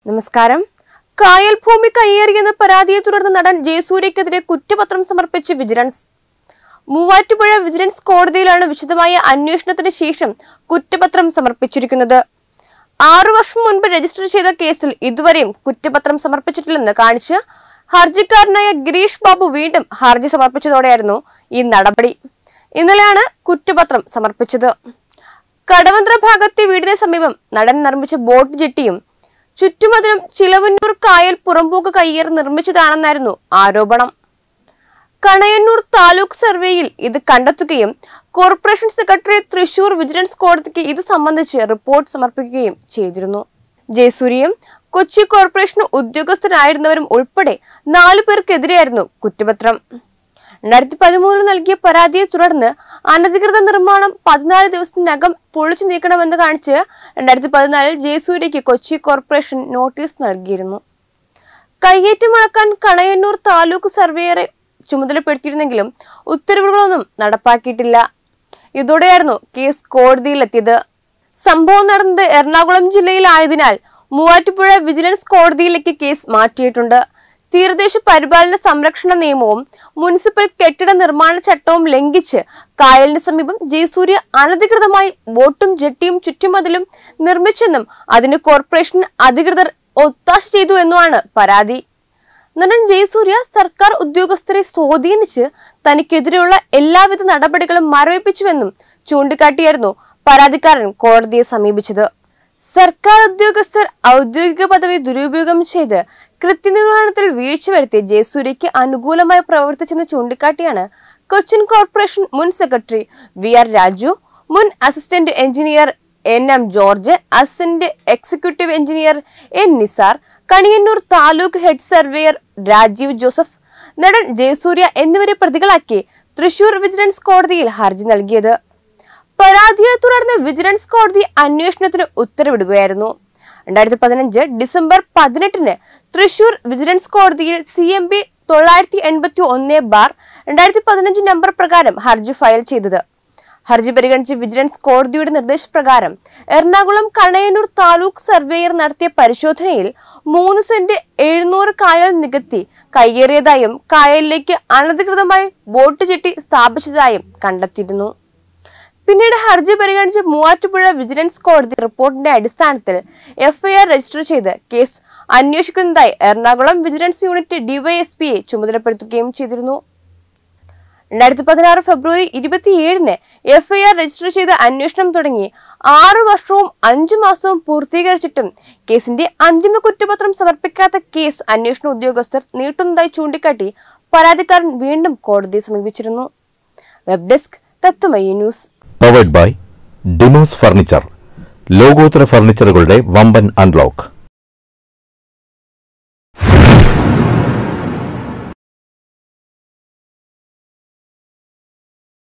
നമസ്കാരം കായൽ ഭൂമി കയ്യേറിയെന്ന പരാതിയെ തുടർന്ന് നടൻ ജയസൂര്യക്കെതിരെ കുറ്റപത്രം സമർപ്പിച്ച് വിജിലൻസ് മൂവാറ്റുപുഴ വിജിലൻസ് കോടതിയിലാണ് വിശദമായ അന്വേഷണത്തിന് ശേഷം കുറ്റപത്രം സമർപ്പിച്ചിരിക്കുന്നത് ആറു വർഷം മുൻപ് രജിസ്റ്റർ ചെയ്ത കേസിൽ ഇതുവരെയും കുറ്റപത്രം സമർപ്പിച്ചിട്ടില്ലെന്ന് കാണിച്ച് ഹർജിക്കാരനായ ഗിരീഷ് ബാബു വീണ്ടും ഹർജി സമർപ്പിച്ചതോടെയായിരുന്നു ഈ നടപടി ഇന്നലെയാണ് കുറ്റപത്രം സമർപ്പിച്ചത് കടവന്ത്ര ഭാഗത്തെ വീടിന് സമീപം നടൻ നിർമ്മിച്ച ബോട്ട് ജെട്ടിയും ചുറ്റുമതിലും ചിലവന്നൂർ കായൽ പുറമ്പോക്ക് കയ്യേറി നിർമ്മിച്ചതാണെന്നായിരുന്നു ആരോപണം കണയന്നൂർ താലൂക്ക് സർവേയിൽ ഇത് കണ്ടെത്തുകയും കോർപ്പറേഷൻ സെക്രട്ടറി തൃശൂർ വിജിലൻസ് കോടതിക്ക് ഇത് സംബന്ധിച്ച് റിപ്പോർട്ട് സമർപ്പിക്കുകയും ചെയ്തിരുന്നു ജയസൂര്യയും കൊച്ചി കോർപ്പറേഷൻ ഉദ്യോഗസ്ഥരായിരുന്നവരും ഉൾപ്പെടെ നാലു പേർക്കെതിരെയായിരുന്നു കുറ്റപത്രം രണ്ടായിരത്തി പതിമൂന്നിൽ നൽകിയ പരാതിയെ തുടർന്ന് അനധികൃത നിർമ്മാണം പതിനാല് ദിവസത്തിനകം പൊളിച്ചു നീക്കണമെന്ന് കാണിച്ച് രണ്ടായിരത്തി പതിനാലിൽ ജയസൂര്യയ്ക്ക് കൊച്ചി കോർപ്പറേഷൻ നോട്ടീസ് നൽകിയിരുന്നു കയ്യേറ്റം അളക്കാൻ കണയന്നൂർ താലൂക്ക് സർവേയറെ ചുമതലപ്പെടുത്തിയിരുന്നെങ്കിലും ഉത്തരവുകളൊന്നും നടപ്പാക്കിയിട്ടില്ല ഇതോടെയായിരുന്നു കേസ് കോടതിയിലെത്തിയത് സംഭവം നടന്നത് എറണാകുളം ജില്ലയിലായതിനാൽ മൂവാറ്റുപുഴ വിജിലൻസ് കോടതിയിലേക്ക് കേസ് മാറ്റിയിട്ടുണ്ട് തീരദേശ പരിപാലന സംരക്ഷണ നിയമവും മുനിസിപ്പൽ കെട്ടിട നിർമ്മാണ ചട്ടവും ലംഘിച്ച് കായലിന് സമീപം ജയസൂര്യ അനധികൃതമായി ബോട്ടും ജെട്ടിയും ചുറ്റുമതിലും നിർമ്മിച്ചെന്നും അതിന് കോർപ്പറേഷൻ അധികൃതർ ഒത്താശ ചെയ്തു എന്നുമാണ് പരാതി നടൻ ജയസൂര്യ സർക്കാർ ഉദ്യോഗസ്ഥരെ സ്വാധീനിച്ച് തനിക്കെതിരെയുള്ള എല്ലാവിധ നടപടികളും മരവിപ്പിച്ചുവെന്നും ചൂണ്ടിക്കാട്ടിയായിരുന്നു പരാതിക്കാരൻ കോടതിയെ സമീപിച്ചത് സർക്കാർ ഉദ്യോഗസ്ഥർ ഔദ്യോഗിക പദവി ദുരുപയോഗം ചെയ്ത് കൃത്യനിർവഹണത്തിൽ വീഴ്ച വരുത്തി ജയസൂര്യയ്ക്ക് അനുകൂലമായി പ്രവർത്തിച്ചെന്ന് ചൂണ്ടിക്കാട്ടിയാണ് കൊച്ചിൻ കോർപ്പറേഷൻ മുൻ സെക്രട്ടറി വി ആർ രാജു മുൻ assistant engineer N M George assistant executive engineer N Nisar Kaniyannur taluk head surveyor Rajeev Joseph നടൻ ജയസൂര്യ എന്നിവരെ പ്രതികളാക്കി തൃശൂർ വിജിലൻസ് കോടതിയിൽ ഹർജി നൽകിയത് പരാതിയെ തുടർന്ന് വിജിലൻസ് കോടതി അന്വേഷണത്തിന് ഉത്തരവിടുകയായിരുന്നു രണ്ടായിരത്തി പതിനഞ്ച് ഡിസംബർ പതിനെട്ടിന് തൃശൂർ വിജിലൻസ് കോടതിയിൽ സി എം ബി തൊള്ളായിരത്തി എൺപത്തി ഒന്ന് ബാർ രണ്ടായിരത്തി പതിനഞ്ച് നമ്പർ പ്രകാരം ഹർജി ഫയൽ ചെയ്തത് ഹർജി പരിഗണിച്ച് വിജിലൻസ് കോടതിയുടെ നിർദ്ദേശപ്രകാരം എറണാകുളം കണയന്നൂർ താലൂക്ക് സർവേയർ നടത്തിയ പരിശോധനയിൽ മൂന്ന് സെന്റ് എഴുന്നൂറ് കായൽ നികത്തി കയ്യേറിയതായും കായലിലേക്ക് അനധികൃതമായി ബോട്ട് ചെട്ടി സ്ഥാപിച്ചതായും കണ്ടെത്തിയിരുന്നു പിന്നീട് ഹർജി പരിഗണിച്ച് മൂവാറ്റുപുഴ വിജിലൻസ് കോടതി റിപ്പോർട്ടിന്റെ അടിസ്ഥാനത്തിൽ എഫ്ഐആർ രജിസ്റ്റർ ചെയ്ത് കേസ് അന്വേഷിക്കുന്നതായി എറണാകുളം വിജിലൻസ് യൂണിറ്റ് ഡിവൈഎസ്പിയെ ചുമതലപ്പെടുത്തുകയും ചെയ്തിരുന്നു രണ്ടായിരത്തി പതിനാറ് ഫെബ്രുവരി ഇരുപത്തിയേഴിന് എഫ്ഐആർ രജിസ്റ്റർ ചെയ്ത് അന്വേഷണം തുടങ്ങി ആറു വർഷവും അഞ്ചു മാസവും പൂർത്തീകരിച്ചിട്ടും കേസിന്റെ അന്തിമ കുറ്റപത്രം സമർപ്പിക്കാത്ത കേസ് അന്വേഷണ ഉദ്യോഗസ്ഥർ നീട്ടുന്നതായി ചൂണ്ടിക്കാട്ടി പരാതിക്കാരൻ വീണ്ടും കോടതിയെ സമീപിച്ചിരുന്നു web desk Tattvamayi news powered by Demos furniture ലോകോത്തര ഫർണിച്ചറുകളുടെ വമ്പൻ അൺലോക്ക്